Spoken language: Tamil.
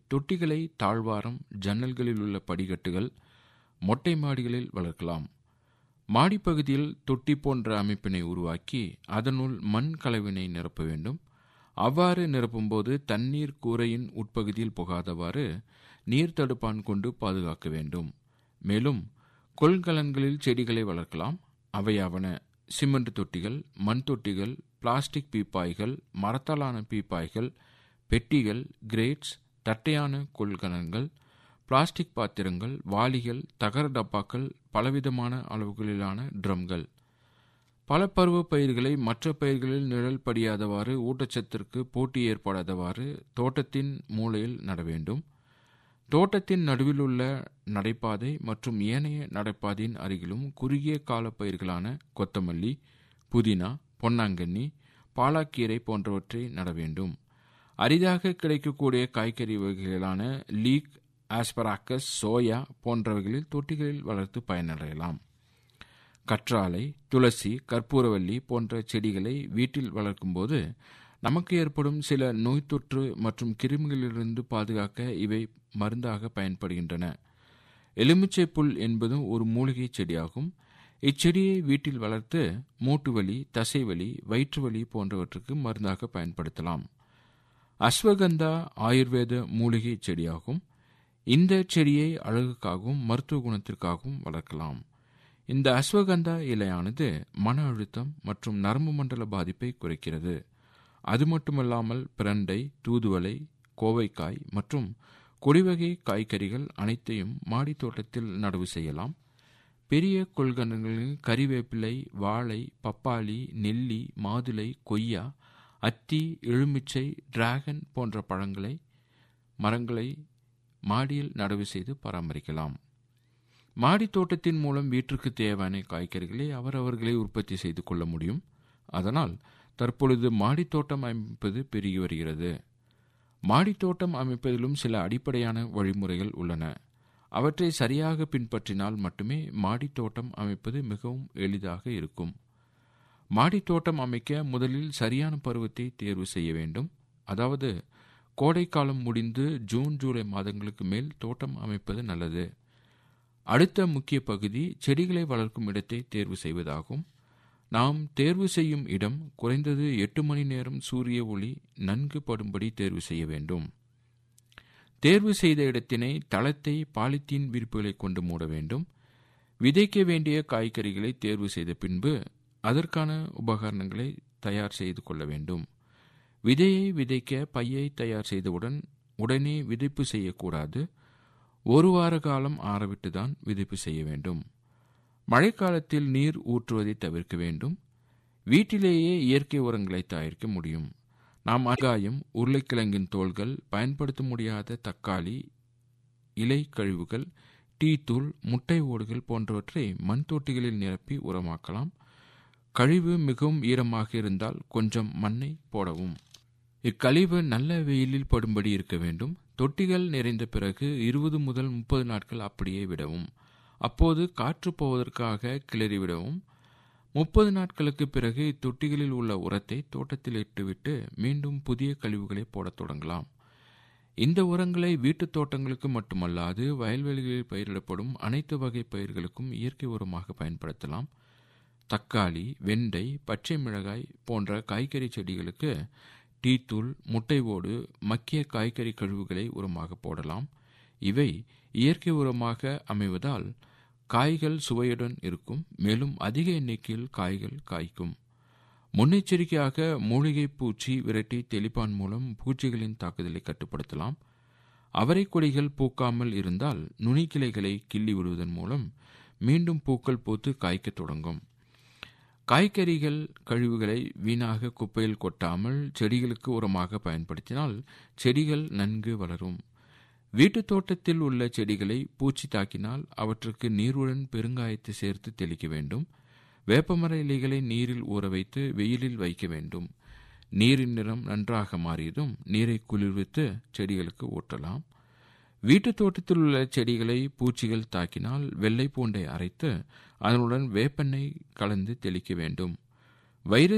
தொட்டிகளை தாழ்வாரம் ஜன்னல்களில் உள்ள படிக்கட்டுகள் மொட்டை மாடிகளில் வளர்க்கலாம் மாடிப்பகுதியில் தொட்டி போன்ற அமைப்பினை உருவாக்கி அதனுள் மண் கலவினை நிரப்ப வேண்டும் அவ்வாறு நிரப்பும்போது தண்ணீர் கூரையின் உட்பகுதியில் புகாதவாறு நீர் தடுப்பான் கொண்டு பாதுகாக்க வேண்டும் மேலும் கொள்கலன்களில் செடிகளை வளர்க்கலாம் அவையாவன சிமெண்ட் தொட்டிகள் மண் தொட்டிகள் பிளாஸ்டிக் பீப்பாய்கள் மரத்தாலான பீப்பாய்கள் பெட்டிகள் கிரேட்ஸ் தட்டையான கொள்கலன்கள் பிளாஸ்டிக் பாத்திரங்கள் வாளிகள் தகர டப்பாக்கள் பலவிதமான அளவுகளிலான ட்ரம்கள் பல பருவ பயிர்களை மற்ற பயிர்களில் நிழல் படியாதவாறு ஊட்டச்சத்திற்கு போட்டி ஏற்படாதவாறு தோட்டத்தின் மூலையில் நட வேண்டும் தோட்டத்தின் நடுவில் உள்ள நடைபாதை மற்றும் ஏனைய நடைபாதையின் அருகிலும் குறுகிய கால பயிர்களான கொத்தமல்லி புதினா பொன்னாங்கண்ணி பாலாக்கீரை போன்றவற்றை நட வேண்டும் அரிதாக கிடைக்கக்கூடிய காய்கறி வகைகளான லீக் ஆஸ்பராக்கஸ் சோயா போன்றவைகளில் தொட்டிகளில் வளர்த்து பயனடையலாம் கற்றாழை துளசி கற்பூரவல்லி போன்ற செடிகளை வீட்டில் வளர்க்கும்போது நமக்கு ஏற்படும் சில நோய் தொற்று மற்றும் கிருமிகளிலிருந்து பாதுகாக்க இவை மருந்தாக பயன்படுகின்றன எலுமிச்சை புல் என்பதும் ஒரு மூலிகை செடியாகும் இச்செடியை வீட்டில் வளர்த்து மூட்டு வலி தசைவலி வயிற்று வலி போன்றவற்றுக்கு மருந்தாக பயன்படுத்தலாம் அஸ்வகந்தா ஆயுர்வேத மூலிகை செடியாகும் இந்த செடியை அழகுக்காகவும் மருத்துவ குணத்திற்காகவும் வளர்க்கலாம் இந்த அஸ்வகந்தா இலையானது மன அழுத்தம் மற்றும் நரம்பு மண்டல பாதிப்பை குறைக்கிறது அது மட்டுமல்லாமல் பிரண்டை தூதுவளை கோவைக்காய் மற்றும் கொடிவகை காய்கறிகள் அனைத்தையும் மாடி தோட்டத்தில் நடவு செய்யலாம் பெரிய கொள்கலன்களில் கறிவேப்பிலை வாழை பப்பாளி நெல்லி மாதுளை கொய்யா அத்தி எலுமிச்சை டிராகன் போன்ற பழங்களை மரங்களை மாடியில் நடவு செய்து பராமரிக்கலாம் மாடி தோட்டத்தின் மூலம் வீட்டிற்கு தேவையான காய்கறிகளை அவரவர்களே உற்பத்தி செய்து கொள்ள முடியும் அதனால் தற்பொழுது மாடித்தோட்டம் அமைப்பது பெருகி வருகிறது மாடித்தோட்டம் அமைப்பதிலும் சில அடிப்படையான வழிமுறைகள் உள்ளன அவற்றை சரியாக பின்பற்றினால் மட்டுமே மாடித்தோட்டம் அமைப்பது மிகவும் எளிதாக இருக்கும் மாடித்தோட்டம் அமைக்க முதலில் சரியான பருவத்தை தேர்வு செய்ய வேண்டும் அதாவது கோடைக்காலம் முடிந்து ஜூன் ஜூலை மாதங்களுக்கு மேல் தோட்டம் அமைப்பது நல்லது அடுத்த முக்கிய பகுதி செடிகளை வளர்க்கும் இடத்தை தேர்வு செய்வதாகும் நாம் தேர்வு செய்யும் இடம் குறைந்தது எட்டு மணி நேரம் சூரிய ஒளி நன்கு படும்படி தேர்வு செய்ய வேண்டும் தேர்வு செய்த இடத்தினை தளத்தை பாலித்தீன் விரிப்புகளை கொண்டு மூட வேண்டும் விதைக்க வேண்டிய காய்கறிகளை தேர்வு செய்த பின்பு அதற்கான உபகரணங்களை தயார் செய்து கொள்ள வேண்டும் விதையை விதைக்க பையை தயார் செய்தவுடன் உடனே விதைப்பு செய்யக்கூடாது ஒரு வார காலம் ஆறவிட்டுதான் விதைப்பு செய்ய வேண்டும் மழைக்காலத்தில் நீர் ஊற்றுவதை தவிர்க்க வேண்டும் வீட்டிலேயே இயற்கை உரங்களை தயாரிக்க முடியும் நாம் அகாயம் உருளைக்கிழங்கின் தோள்கள் பயன்படுத்த முடியாத தக்காளி இலை கழிவுகள் டீ தூள் முட்டை ஓடுகள் போன்றவற்றை மண் தொட்டிகளில் நிரப்பி உரமாக்கலாம் கழிவு மிகவும் ஈரமாக இருந்தால் கொஞ்சம் மண்ணை போடவும் இக்கழிவு நல்ல வெயிலில் படும்படி இருக்க வேண்டும் தொட்டிகள் நிறைந்த பிறகு இருபது முதல் முப்பது நாட்கள் அப்படியே விடவும் அப்போது காற்று போவதற்காக கிளறிவிடவும் முப்பது நாட்களுக்கு பிறகு இத்தொட்டிகளில் உள்ள உரத்தை தோட்டத்தில் இட்டுவிட்டு மீண்டும் புதிய கழிவுகளை போடத் தொடங்கலாம் இந்த உரங்களை வீட்டுத் தோட்டங்களுக்கு மட்டுமல்லாது வயல்வெளிகளில் பயிரிடப்படும் அனைத்து வகை பயிர்களுக்கும் இயற்கை உரமாக பயன்படுத்தலாம் தக்காளி வெண்டை பச்சை மிளகாய் போன்ற காய்கறி செடிகளுக்கு டீத்தூள் முட்டை ஓடு மக்கிய காய்கறி கழிவுகளை உரமாக போடலாம் இவை இயற்கை உரமாக அமைவதால் காய்கள் சுவையுடன் இருக்கும் மேலும் அதிக எண்ணிக்கையில் காய்கள் காய்க்கும் முன்னெச்சரிக்கையாக மூலிகை பூச்சி விரட்டி தெளிப்பான் மூலம் பூச்சிகளின் தாக்குதலை கட்டுப்படுத்தலாம் அவரை கொடிகள் பூக்காமல் இருந்தால் நுனிக்கிளைகளை கிள்ளி விடுவதன் மூலம் மீண்டும் பூக்கள் பூத்து காய்க்கத் தொடங்கும் காய்கறிகள் கழிவுகளை வீணாக குப்பையில் கொட்டாமல் செடிகளுக்கு உரமாக பயன்படுத்தினால் செடிகள் நன்கு வளரும் வீட்டுத் தோட்டத்தில் உள்ள செடிகளை பூச்சி தாக்கினால் அவற்றுக்கு நீருடன் பெருங்காயத்தை சேர்த்து தெளிக்க வேண்டும் வேப்பமர இலைகளை நீரில் ஊற வைத்து வெயிலில் வைக்க வேண்டும் நீரின் நிறம் நன்றாக மாறியதும் நீரை குளிர்வித்து செடிகளுக்கு ஊற்றலாம் வீட்டுத் தோட்டத்தில் உள்ள செடிகளை பூச்சிகள் தாக்கினால் வெள்ளை பூண்டை அரைத்து அதனுடன் வேப்பெண்ணெய் கலந்து தெளிக்க வேண்டும் வைரஸ்